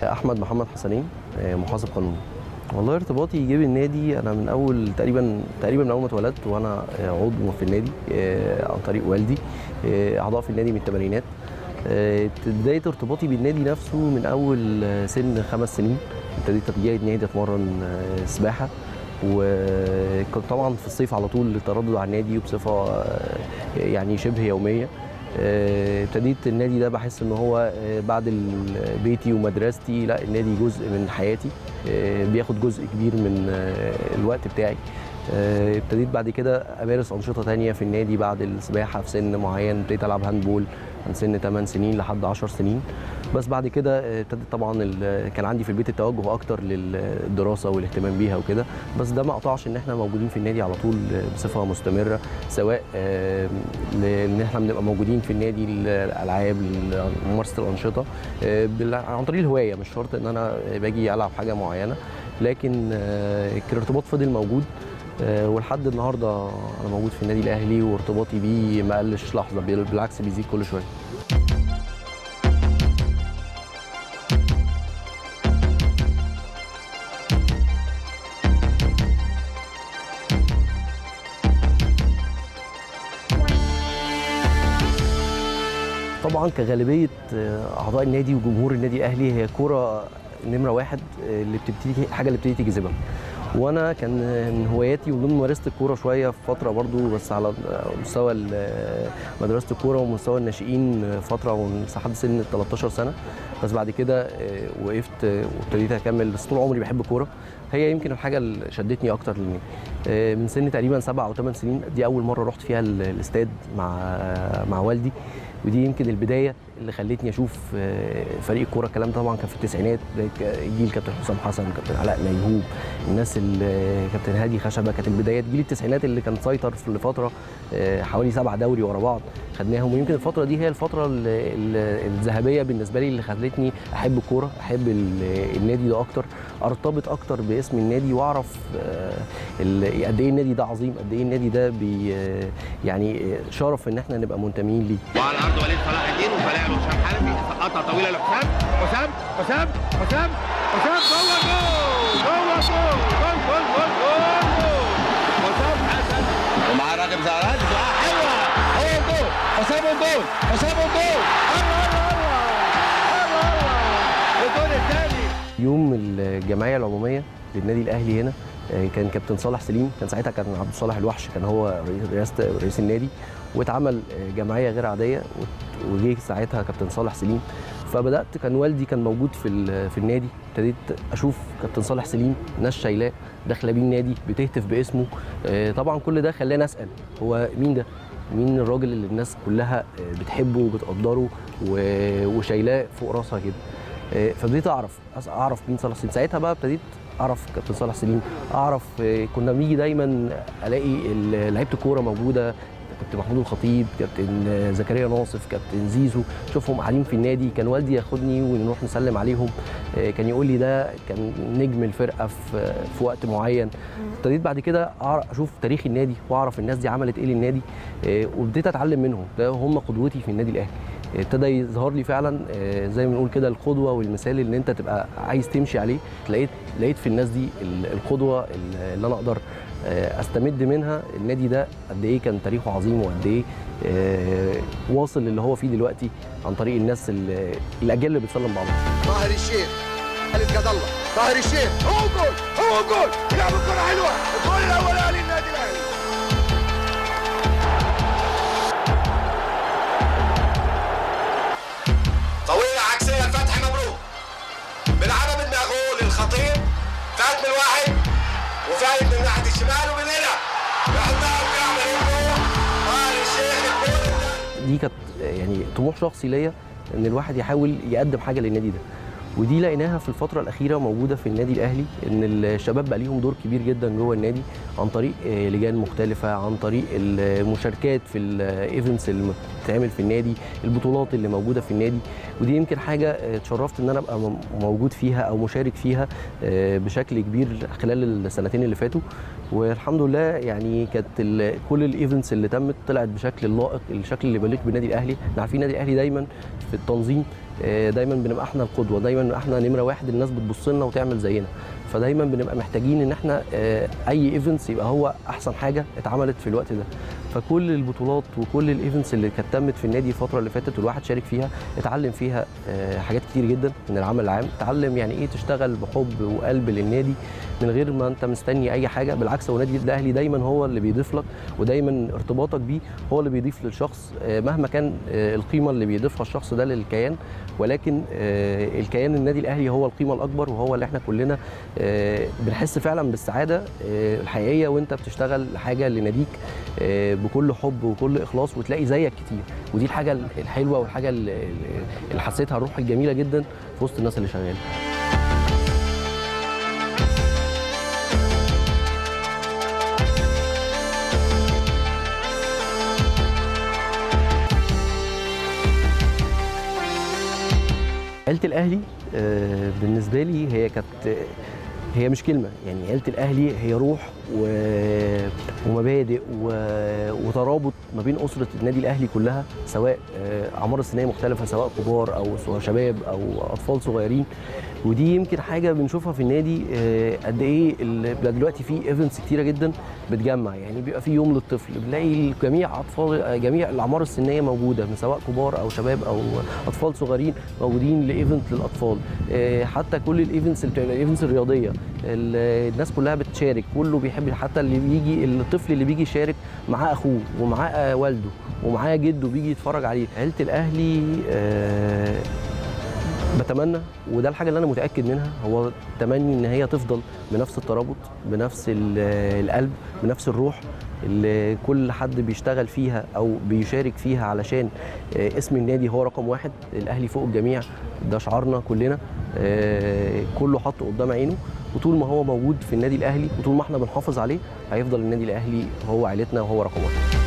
احمد محمد حسنين آه، محاسب قانوني والله ارتباطي يجيب النادي انا من اول تقريبا تقريبا من اول ما اتولدت وانا آه، عضو في النادي آه، عن طريق والدي آه، اعضاء في النادي من الثمانينات آه، بدايه ارتباطي بالنادي نفسه من اول آه، سن خمس سنين ابتديت جاي النادي اتمرن آه، سباحه وكنت طبعا في الصيف على طول التردد على النادي وبصفه آه، يعني شبه يوميه آه، ابتديت النادي ده بحس ان هو آه، بعد ال- بيتي ومدرستي لا النادي جزء من حياتي آه، بياخد جزء كبير من آه، الوقت بتاعي آه، ابتديت بعد كده امارس انشطه تانية في النادي بعد السباحه في سن معين ابتديت العب هاندبول من سن 8 سنين لحد 10 سنين بس بعد كده آه، ابتدت طبعا ال- كان عندي في البيت التوجه اكتر للدراسه والاهتمام بيها وكده بس ده ما قطعش ان احنا موجودين في النادي على طول آه، بصفه مستمره سواء آه، لان احنا بنبقى موجودين في النادي للالعاب لممارسه الانشطه آه، بال- عن طريق الهوايه مش شرط ان انا باجي العب حاجه معينه لكن آه، الارتباط فضل موجود آه، ولحد النهارده انا موجود في النادي الاهلي وارتباطي بيه ما قلش لحظه بال- بالعكس بيزيد كل شويه طبعا كغالبيه آه، اعضاء النادي وجمهور النادي الاهلي هي كوره نمره واحد آه، اللي بتبتدي حاجه اللي بتبتدي تجذبها وانا كان من هواياتي ومن ممارسه الكوره شويه في فتره برضو بس على مستوى ال- مدرسه الكوره ومستوى الناشئين فتره لحد سن 13 سنه بس بعد كده آه، وقفت آه، وابتديت اكمل بس طول عمري بحب الكوره هي يمكن الحاجه اللي شدتني اكتر للنادي آه، من سن تقريبا سبع او ثمان سنين دي اول مره رحت فيها ال- الاستاد مع مع والدي ودي يمكن البدايه اللي خلتني اشوف آه، فريق الكوره الكلام ده طبعا كان في التسعينات بداية جيل كابتن حسام حسن كابتن علاء ميهوب الناس اللي كابتن هادي خشبه كانت البدايات جيل التسعينات اللي كان سيطر في لفتره آه، حوالي سبع دوري ورا بعض خدناهم ويمكن الفتره دي هي الفتره ال- ال- الذهبيه بالنسبه لي اللي خلتني احب الكوره احب ال- النادي ده اكتر ارتبط اكتر باسم النادي واعرف آه، ال- قد ايه النادي ده عظيم قد ايه النادي ده بي آه، يعني آه، شرف ان احنا نبقى منتمين ليه وعلى الارض وليد صلاح الدين وفلاح حسام حنفي سقطها طويله لحسام حسام حسام حسام حسام جوه جول جوه جول جول جول جول جول جول حسام حسن ومعاه راجل زهران دفاع حلوه هو الجول حسام الجول حسام الجول الله الله الله الله الله الجول الثاني يوم الجمعيه العموميه للنادي الاهلي هنا آه، كان كابتن صالح سليم كان ساعتها كان عبد الصالح الوحش كان هو رئيس رئاسه رئيس النادي واتعمل آه، جمعيه غير عاديه وت- وجه ساعتها كابتن صالح سليم فبدات كان والدي كان موجود في ال- في النادي ابتديت اشوف كابتن صالح سليم ناس شايلاه داخله بيه النادي بتهتف باسمه آه، طبعا كل ده خلاني اسال هو مين ده مين الراجل اللي الناس كلها آه، بتحبه وبتقدره و- وشايلاه فوق راسها كده آه، فبديت اعرف أس- اعرف مين صالح سليم ساعتها بقى ابتديت اعرف كابتن صالح سليم اعرف آه، كنا بنيجي دايما الاقي ال- لعيبه الكوره موجوده كابتن محمود الخطيب كابتن آه، زكريا ناصف كابتن زيزو شوفهم قاعدين في النادي كان والدي ياخدني ونروح نسلم عليهم آه، كان يقول لي ده كان نجم الفرقه في في وقت معين ابتديت بعد كده أعرف- اشوف تاريخ النادي واعرف الناس دي عملت ايه للنادي آه، وابتديت اتعلم منهم ده هم قدوتي في النادي الاهلي ابتدى يظهر لي فعلا آه، زي ما بنقول كده القدوه والمثال اللي انت تبقى عايز تمشي عليه لقيت لقيت في الناس دي ال- القدوه اللي انا اقدر آه، استمد منها النادي ده قد ايه كان تاريخه عظيم وقد ايه آه، واصل للي هو فيه دلوقتي عن طريق الناس اللي الاجيال اللي بتسلم بعضها طاهر الشيخ خالد جد الله طاهر الشيخ هو جول هو جول يلعب الكرة حلوة الجول الأولاني للنادي الأهلي طويلة عكسية الفتح مبروك بيلعبها بدماغه للخطيب فات من واحد وفايت من ناحية الشمال ومن هنا بيحطها وبيعمل الجول طاهر الشيخ الجول الثاني دي كانت يعني طموح شخصي ليا ان الواحد يحاول يقدم حاجه للنادي ده ودي لقيناها في الفترة الأخيرة موجودة في النادي الأهلي إن الشباب بقى ليهم دور كبير جدا جوه النادي عن طريق آه، لجان مختلفه عن طريق المشاركات في الايفنتس اللي بتتعمل في النادي البطولات اللي موجوده في النادي ودي يمكن حاجه آه، اتشرفت ان انا ابقى م- موجود فيها او مشارك فيها آه، بشكل كبير خلال السنتين اللي فاتوا والحمد لله يعني كانت ال- كل الايفنتس اللي تمت طلعت بشكل لائق الشكل اللي بيليق بالنادي الاهلي احنا عارفين النادي الاهلي دايما في التنظيم آه، دايما بنبقى احنا القدوه دايما بنبقى احنا نمره واحد الناس بتبص لنا وتعمل زينا فدايما بنبقى محتاجين ان احنا آه، اي ايفنتس يبقى هو احسن حاجه اتعملت في الوقت ده فكل البطولات وكل الايفنتس اللي كانت تمت في النادي الفتره اللي فاتت والواحد شارك فيها اتعلم فيها آه، حاجات كتير جدا من العمل العام اتعلم يعني ايه تشتغل بحب وقلب للنادي من غير ما انت مستني اي حاجه بالعكس هو النادي الاهلي دايما هو اللي بيضيف لك ودايما ارتباطك بيه هو اللي بيضيف للشخص آه، مهما كان آه، القيمه اللي بيضيفها الشخص ده للكيان ولكن آه، الكيان النادي الاهلي هو القيمه الاكبر وهو اللي احنا كلنا آه، بنحس فعلا بالسعاده آه، الحقيقيه وانت بتشتغل حاجه لناديك آه، بكل حب وكل اخلاص وتلاقي زيك كتير ودي الحاجه الحلوه والحاجه اللي اللي حسيتها الروح الجميله جدا في وسط الناس اللي شغاله عيله الاهلي آه، بالنسبه لي هي كانت هي مش كلمه يعني عيله الاهلي هي روح و... ومبادئ و... وترابط ما بين اسره النادي الاهلي كلها سواء آه، اعمار السنيه مختلفه سواء كبار او سواء شباب او اطفال صغيرين ودي يمكن حاجه بنشوفها في النادي آه، قد ايه ال- بقى دلوقتي في ايفنتس كتيره جدا بتجمع يعني بيبقى في يوم للطفل بنلاقي جميع اطفال آه، جميع الاعمار السنيه موجوده من سواء كبار او شباب او اطفال صغيرين موجودين لايفنت للاطفال آه، حتى كل الايفنتس اللي بتبقى الايفنتس الرياضيه ال- الناس كلها بتشارك كله بيحب حتى اللي بيجي الطفل اللي بيجي يشارك معاه اخوه ومعاه آه، والده ومعاه جده بيجي يتفرج عليه عيله الاهلي آه، بتمنى وده الحاجه اللي انا متاكد منها هو تمني ان هي تفضل بنفس الترابط بنفس ال- القلب بنفس الروح اللي كل حد بيشتغل فيها او بيشارك فيها علشان آه، اسم النادي هو رقم واحد الاهلي فوق الجميع ده شعارنا كلنا آه، كله حاطه قدام عينه وطول ما هو موجود في النادي الاهلي وطول ما احنا بنحافظ عليه هيفضل النادي الاهلي هو عيلتنا وهو رقم واحد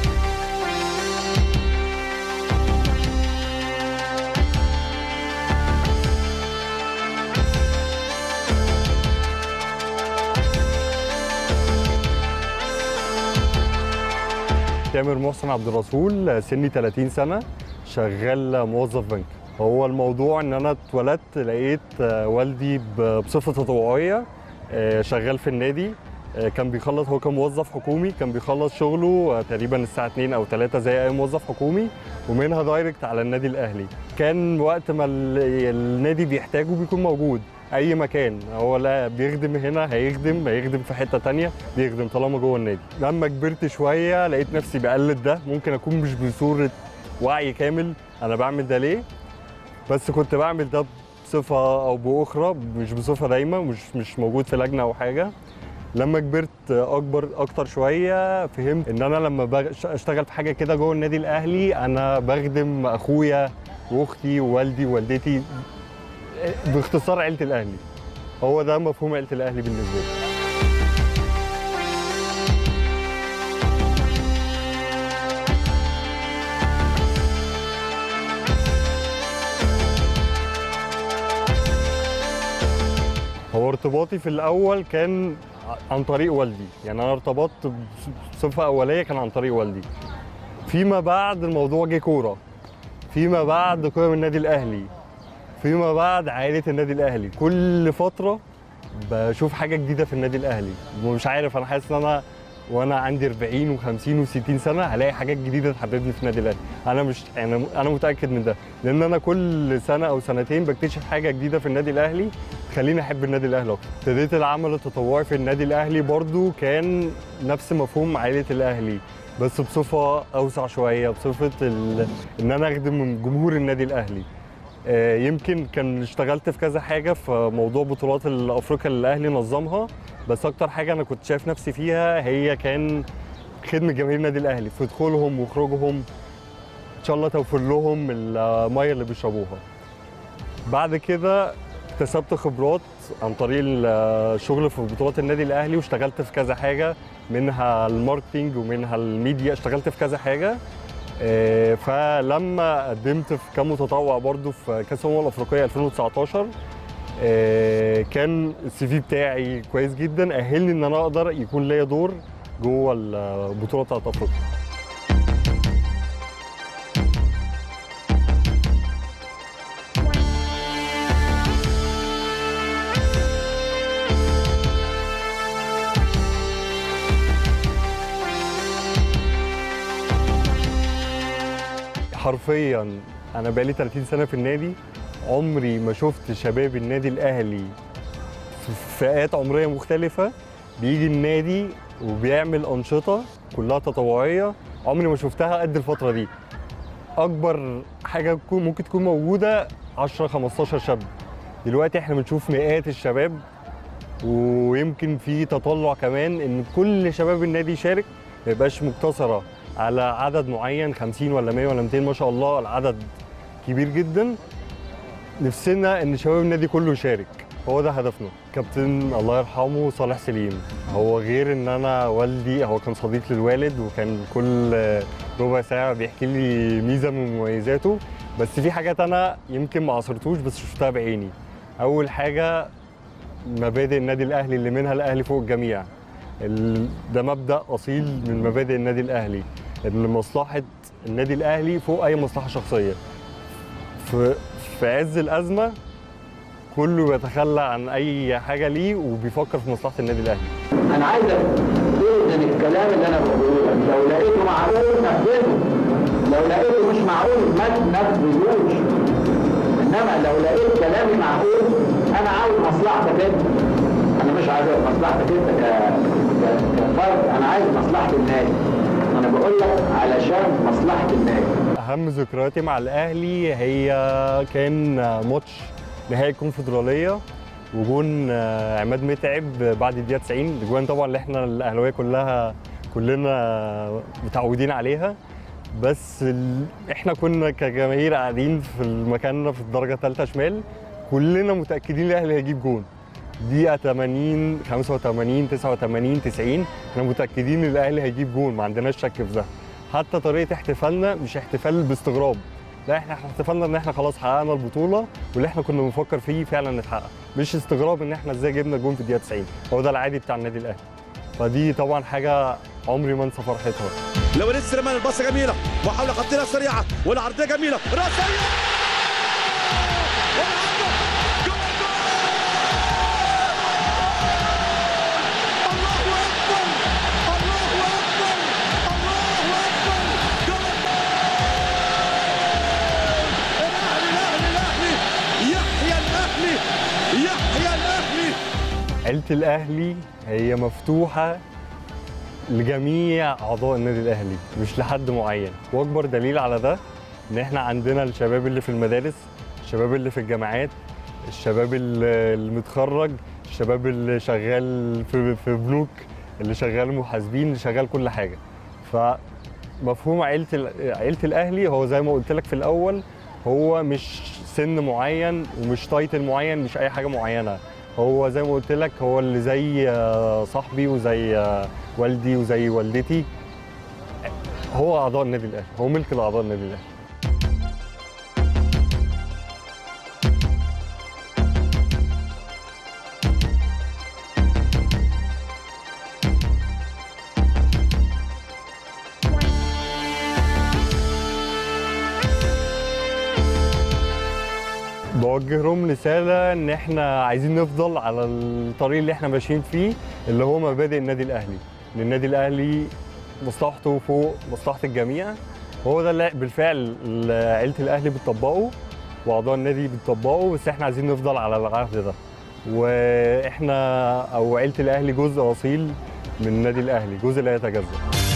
تامر محسن عبد الرسول سني 30 سنه شغال موظف بنك هو الموضوع ان انا اتولدت لقيت آه، والدي ب- بصفه تطوعيه آه، شغال في النادي آه، كان بيخلص هو كان موظف حكومي كان بيخلص شغله آه، تقريبا الساعه 2 او 3 زي اي موظف حكومي ومنها دايركت على النادي الاهلي كان وقت ما ال- النادي بيحتاجه بيكون موجود اي مكان هو لا بيخدم هنا هيخدم هيخدم في حته تانية بيخدم طالما جوه النادي لما كبرت شويه لقيت نفسي بقلد ده ممكن اكون مش بصوره وعي كامل انا بعمل ده ليه بس كنت بعمل ده بصفه او باخرى مش بصفه دايما مش مش موجود في لجنه او حاجه لما كبرت اكبر اكتر شويه فهمت ان انا لما بغ- اشتغل في حاجه كده جوه النادي الاهلي انا بخدم اخويا واختي ووالدي ووالدتي باختصار عيله الاهلي هو ده مفهوم عيله الاهلي بالنسبه لي هو ارتباطي في الاول كان عن طريق والدي يعني انا ارتبطت بصفه اوليه كان عن طريق والدي فيما بعد الموضوع جه كوره فيما بعد قيم النادي الاهلي فيما بعد عائله النادي الاهلي كل فتره بشوف حاجه جديده في النادي الاهلي ومش عارف انا حاسس ان انا وانا عندي 40 و50 و60 سنه هلاقي حاجات جديده تحببني في النادي الاهلي انا مش يعني انا متاكد من ده لان انا كل سنه او سنتين بكتشف حاجه جديده في النادي الاهلي تخليني احب النادي الاهلي اكتر ابتديت العمل التطوعي في النادي الاهلي برضو كان نفس مفهوم عائله الاهلي بس بصفه اوسع شويه بصفه ال... ان انا اخدم من جمهور النادي الاهلي آه، يمكن كان اشتغلت في كذا حاجه في موضوع بطولات الافريقيا اللي الاهلي نظمها بس اكتر حاجه انا كنت شايف نفسي فيها هي كان خدمه جماهير النادي الاهلي في دخولهم وخروجهم ان شاء الله توفر لهم الميه اللي بيشربوها بعد كده اكتسبت خبرات عن طريق الشغل في بطولات النادي الاهلي واشتغلت في كذا حاجه منها الماركتينج ومنها الميديا اشتغلت في كذا حاجه آه، فلما قدمت في كام متطوع برضو في كاس الامم الافريقيه 2019 آه، كان السي في بتاعي كويس جدا اهلني ان انا اقدر يكون ليا دور جوه البطوله بتاعت افريقيا حرفيا انا بقالي 30 سنه في النادي عمري ما شفت شباب النادي الاهلي في فئات عمريه مختلفه بيجي النادي وبيعمل انشطه كلها تطوعيه عمري ما شفتها قد الفتره دي اكبر حاجه تكون ممكن تكون موجوده 10 15 شاب دلوقتي احنا بنشوف مئات الشباب ويمكن في تطلع كمان ان كل شباب النادي يشارك ما يبقاش مقتصره على عدد معين 50 ولا 100 ولا 200 ما شاء الله العدد كبير جدا نفسنا ان شباب النادي كله يشارك هو ده هدفنا كابتن الله يرحمه صالح سليم هو غير ان انا والدي هو كان صديق للوالد وكان كل ربع ساعه بيحكي لي ميزه من مميزاته بس في حاجات انا يمكن ما عصرتوش بس شفتها بعيني اول حاجه مبادئ النادي الاهلي اللي منها الاهلي فوق الجميع ال- ده مبدا اصيل من مبادئ النادي الاهلي ان مصلحه النادي الاهلي فوق اي مصلحه شخصيه في في عز الازمه كله بيتخلى عن اي حاجه ليه وبيفكر في مصلحه النادي الاهلي انا عايزك توزن الكلام اللي انا بقوله لك لو لقيته معقول نفذه لو لقيته مش معقول ما تنفذوش انما لو لقيت كلامي معقول انا عاوز مصلحتك انت انا مش عايز مصلحتك انت ك... ك... كفرد انا عايز مصلحه النادي انا بقول لك علشان مصلحه النادي اهم ذكرياتي مع الاهلي هي كان ماتش نهائي الكونفدراليه وجون آه، عماد متعب بعد الدقيقه 90 الاجوان طبعا اللي احنا الاهلاويه كلها كلنا متعودين عليها بس ال... احنا كنا كجماهير قاعدين في مكاننا في الدرجه الثالثه شمال كلنا متاكدين الاهلي هيجيب جون دقيقه 80 85 89 90 احنا متاكدين ان الاهلي هيجيب جون ما عندناش شك في ده حتى طريقه احتفالنا مش احتفال باستغراب لا احنا احتفالنا ان احنا خلاص حققنا البطوله واللي احنا كنا بنفكر فيه فعلا اتحقق مش استغراب ان احنا ازاي جبنا جون في الدقيقه 90 هو ده العادي بتاع النادي الاهلي فدي طبعا حاجه عمري ما انسى فرحتها لو لسه سليمان الباصه جميله محاوله خطيره سريعه والعرضيه جميله راسيه يحيى الاهلي يحيى الاهلي عيله الاهلي هي مفتوحه لجميع اعضاء النادي الاهلي مش لحد معين واكبر دليل على ده ان احنا عندنا الشباب اللي في المدارس الشباب اللي في الجامعات الشباب اللي اللي متخرج الشباب اللي شغال في في بنوك اللي شغال محاسبين اللي شغال كل حاجه فمفهوم عيله ال- عيله الاهلي هو زي ما قلت لك في الاول هو مش سن معين ومش تايتل معين مش اي حاجه معينه هو زي ما قلت لك هو اللي زي آه، صاحبي وزي آه، والدي وزي والدتي هو اعضاء النادي الاهلي هو ملك لاعضاء النادي الاهلي بوجه لهم رسالة إن إحنا عايزين نفضل على الطريق اللي إحنا ماشيين فيه اللي هو مبادئ النادي الأهلي، إن النادي الأهلي مصلحته فوق مصلحة الجميع، وهو ده اللي بالفعل اللي عيلة الأهلي بتطبقه وأعضاء النادي بتطبقه بس إحنا عايزين نفضل على العهد ده. وإحنا أو عيلة الأهلي جزء أصيل من النادي الأهلي، جزء لا يتجزأ.